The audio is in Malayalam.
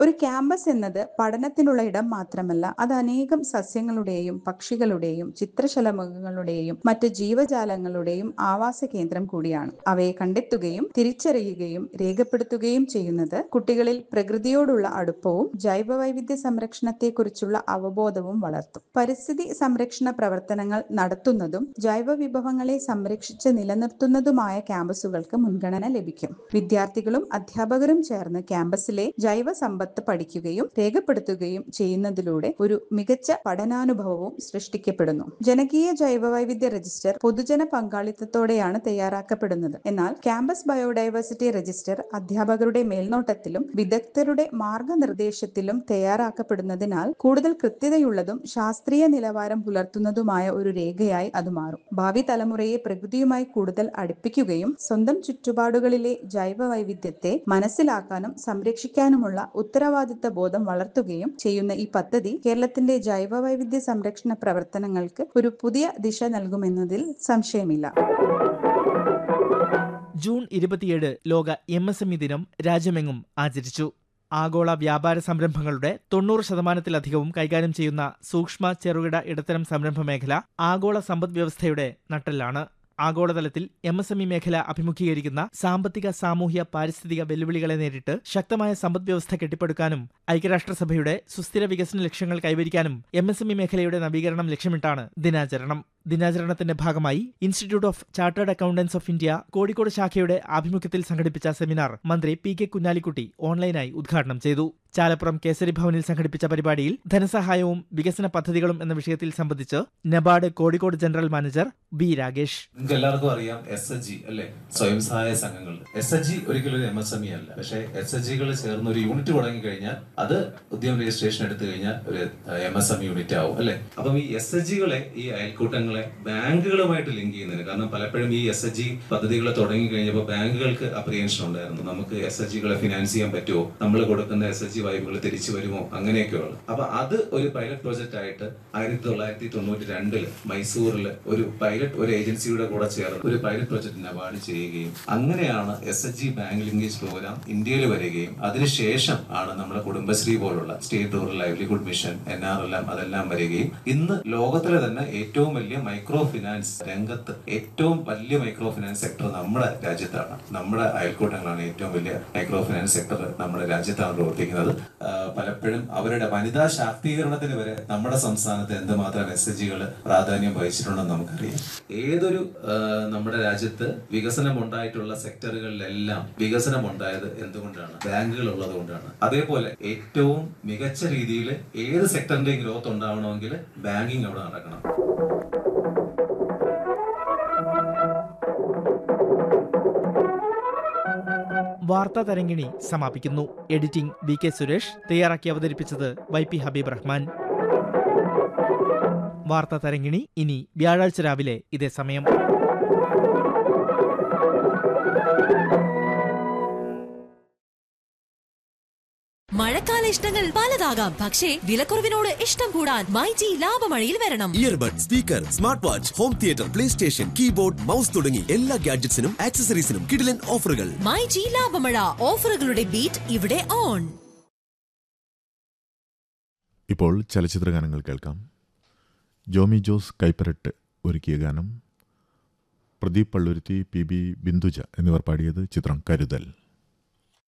ഒരു ക്യാമ്പസ് എന്നത് പഠനത്തിനുള്ള ഇടം മാത്രമല്ല അത് അനേകം സസ്യങ്ങളുടെയും പക്ഷികളുടെയും ചിത്രശലഭങ്ങളുടെയും മറ്റ് ജീവജാലങ്ങളുടെയും ആവാസ കേന്ദ്രം കൂടിയാണ് അവയെ കണ്ടെത്തുകയും തിരിച്ചറിയുകയും രേഖപ്പെടുത്തുകയും ചെയ്യുന്നത് കുട്ടികളിൽ പ്രകൃതിയോടുള്ള അടുപ്പവും ജൈവവൈവിധ്യ സംരക്ഷണത്തെക്കുറിച്ചുള്ള അവബോധവും വളർത്തും പരിസ്ഥിതി സംരക്ഷണ പ്രവർത്തനങ്ങൾ നടത്തുന്നതും ജൈവ വിഭവങ്ങളെ സംരക്ഷിച്ച് നിലനിർത്തുന്നതുമായ ക്യാമ്പസുകൾക്ക് മുൻഗണന ലഭിക്കും വിദ്യാർത്ഥികളും അധ്യാപകരും ചേർന്ന് ക്യാമ്പസിലെ ജൈവ സമ്പത്ത് പഠിക്കുകയും രേഖപ്പെടുത്തുകയും ചെയ്യുന്നതിലൂടെ ഒരു മികച്ച പഠനാനുഭവവും സൃഷ്ടിക്കപ്പെടുന്നു ജനകീയ ജൈവവൈവിധ്യ രജിസ്റ്റർ പൊതുജന പങ്കാളിത്തത്തോടെയാണ് തയ്യാറാക്കപ്പെടുന്നത് എന്നാൽ ക്യാമ്പസ് ബയോഡൈവേഴ്സിറ്റി രജിസ്റ്റർ അധ്യാപകരുടെ മേൽനോട്ടത്തിലും വിദഗ്ധരുടെ മാർഗനിർദ്ദേശത്തിലും തയ്യാറാക്കപ്പെടുന്നതിനാൽ കൂടുതൽ കൃത്യതയുള്ളതും ശാസ്ത്രീയ നിലവാരം പുലർത്തുന്നതുമായ ഒരു രേഖയായി അത് മാറും ഭാവി തലമുറയെ പ്രകൃതിയുമായി കൂടുതൽ അടുപ്പിക്കുകയും സ്വന്തം ചുറ്റുപാടുകളിലെ ജൈവ വൈവിധ്യത്തെ മനസ്സിലാക്കാനും സംരക്ഷിക്കാനുമുള്ള ഉത്തരവാദിത്ത ബോധം വളർത്തുകയും ചെയ്യുന്ന ഈ പദ്ധതി കേരളത്തിന്റെ ജൈവ വൈവിധ്യ സംരക്ഷണ പ്രവർത്തനങ്ങൾക്ക് ഒരു പുതിയ ദിശ നൽകുമെന്നതിൽ സംശയമില്ല ജൂൺ ഇരുപത്തിയേഴ് ലോക എം എസ് എം ഇ ദിനം രാജ്യമെങ്ങും ആചരിച്ചു ആഗോള വ്യാപാര സംരംഭങ്ങളുടെ തൊണ്ണൂറ് ശതമാനത്തിലധികവും കൈകാര്യം ചെയ്യുന്ന സൂക്ഷ്മ ചെറുകിട ഇടത്തരം സംരംഭ മേഖല ആഗോള സമ്പദ് വ്യവസ്ഥയുടെ നട്ടെല്ലാണ് ആഗോളതലത്തിൽ എം എസ് എം ഇ മേഖല അഭിമുഖീകരിക്കുന്ന സാമ്പത്തിക സാമൂഹ്യ പാരിസ്ഥിതിക വെല്ലുവിളികളെ നേരിട്ട് ശക്തമായ സമ്പദ് വ്യവസ്ഥ കെട്ടിപ്പടുക്കാനും ഐക്യരാഷ്ട്രസഭയുടെ സുസ്ഥിര വികസന ലക്ഷ്യങ്ങൾ കൈവരിക്കാനും എം എസ് എം ഇ മേഖലയുടെ നവീകരണം ലക്ഷ്യമിട്ടാണ് ദിനാചരണം ദിനാചരണത്തിന്റെ ഭാഗമായി institute of chartered accountants of India Kozhikode ശാഖയുടെ ആഭിമുഖ്യത്തിൽ സംഘടിപ്പിച്ച സെമിനാർ മന്ത്രി പി കെ കുഞ്ഞാലിക്കുട്ടി ഓൺലൈനായി ഉദ്ഘാടനം ചെയ്തു ചാലപ്പുറം കേസരി ഭവനിൽ സംഘടിപ്പിച്ച പരിപാടിയിൽ ധനസഹായവും വികസന പദ്ധതികളും എന്ന വിഷയത്തിൽ സംബന്ധിച്ച് NABARD Kozhikode general manager B Ragesh നിങ്ങൾക്ക് എല്ലാവർക്കും അറിയാം എസ് എച്ച് ജി അല്ലെ സ്വയം സഹായ സംഘങ്ങൾ എസ് എച്ച് ജി ഒരിക്കലും ഒരു എം എസ് എം ഇ അല്ല പക്ഷേ എസ് എച്ച് ജികൾ ചേർന്ന് ഒരു യൂണിറ്റ് തുടങ്ങി കഴിഞ്ഞാൽ അത് ഉദ്യമ രജിസ്ട്രേഷൻ എടുത്തു കഴിഞ്ഞാൽ ഒരു എം എസ് എം യൂണിറ്റ് ആവും അല്ലെ അപ്പം ഈ എസ് എച്ച് ജികളെ ഈ അയൽക്കൂട്ടങ്ങളെ ബാങ്കുകളുമായിട്ട് ലിങ്ക് ചെയ്യുന്നതിന് കാരണം പലപ്പോഴും ഈ എസ് എച്ച് ജി പദ്ധതികൾ തുടങ്ങി കഴിഞ്ഞപ്പോൾ ബാങ്കുകൾക്ക് അപ്രിയൻഷൻ ഉണ്ടായിരുന്നു നമുക്ക് എസ് എച്ച് ജികളെ ഫിനാൻസ് ചെയ്യാൻ പറ്റുമോ നമ്മൾ കൊടുക്കുന്ന എസ് എച്ച് ജി വായ്പകൾ തിരിച്ചു വരുമോ അങ്ങനെയൊക്കെയുള്ള അപ്പൊ അത് ഒരു പൈലറ്റ് പ്രോജക്റ്റ് ആയിട്ട് ആയിരത്തി തൊള്ളായിരത്തി തൊണ്ണൂറ്റി രണ്ടില് മൈസൂരിൽ ഒരു പൈലറ്റ് ഒരു ഏജൻസിയുടെ കൂടെ ചേർന്ന് ഒരു പൈലറ്റ് പ്രോജക്റ്റിന് അവാർഡ് ചെയ്യുകയും അങ്ങനെയാണ് S H G bank linkage programme ഇന്ത്യയിൽ വരികയും അതിനുശേഷം ആണ് നമ്മുടെ കുടുംബശ്രീ പോലുള്ള state rural livelihood mission N R എല്ലാം അതെല്ലാം വരികയും ഇന്ന് ലോകത്തിലെ തന്നെ ഏറ്റവും വലിയ മൈക്രോ ഫിനാൻസ് രംഗത്ത് ഏറ്റവും വലിയ മൈക്രോ ഫിനാൻസ് സെക്ടർ നമ്മുടെ രാജ്യത്താണ് നമ്മുടെ അയൽക്കൂട്ടങ്ങളാണ് ഏറ്റവും വലിയ മൈക്രോ ഫിനാൻസ് സെക്ടർ നമ്മുടെ രാജ്യത്താണ് പ്രവർത്തിക്കുന്നത് ആ, പലപ്പോഴും അവരുടെ വനിതാ ശാക്തീകരണത്തിന് വരെ നമ്മുടെ സംസ്ഥാനത്ത് എന്തുമാത്രം എസ് എച്ച് ജികൾ പ്രാധാന്യം വഹിച്ചിട്ടുണ്ടെന്ന് നമുക്കറിയാം ഏതൊരു ആ, നമ്മുടെ രാജ്യത്ത് വികസനം ഉണ്ടായിട്ടുള്ള സെക്ടറുകളിലെല്ലാം വികസനം ഉണ്ടായത് എന്തുകൊണ്ടാണ് ബാങ്കുകൾ ഉള്ളത് കൊണ്ടാണ് അതേപോലെ ഏറ്റവും മികച്ച രീതിയിൽ ഏത് സെക്ടറിന്റെയും ഗ്രോത്ത് ഉണ്ടാവണമെങ്കിൽ ബാങ്കിങ് അവിടെ നടക്കണം വാർത്താ തരങ്കിണി സമാപിക്കുന്നു എഡിറ്റിംഗ് വി കെ സുരേഷ് തയ്യാറാക്കി അവതരിപ്പിച്ചത് വൈ പി ഹബീബ് റഹ്മാൻ വാർത്താ തരങ്കിണി ഇനി വ്യാഴാഴ്ച രാവിലെ ഇതേ സമയം മഴക്കാല ഇഷ്ടങ്ങൾ പലതാകാം പക്ഷേ വിലക്കുറവിനോട് ഇഷ്ടം കൂടാൻ മൈജി ലാഭമഴയിൽ വരണം earbud speaker smart watch home theatre play station keyboard mouse തുടങ്ങി എല്ലാ ഗാഡ്ജറ്റ്സിനും ആക്സസറീസിനും കിടിലൻ ഓഫറുകൾ മൈജി ലാഭമഴ ഓഫറുകളുടെ ബീറ്റ് ഇവിടെ ഓൺ ഇപ്പോൾ ചലച്ചിത്ര ഗാനങ്ങൾ കേൾക്കാം ജോമി ജോസ് കൈപ്പരട്ട് ഒരുക്കിയ ഗാനം പ്രദീപ് പള്ളുരുത്തി പി ബി ബിന്ദുജ എന്നിവർ പാടിയത് ചിത്രം കരുതൽ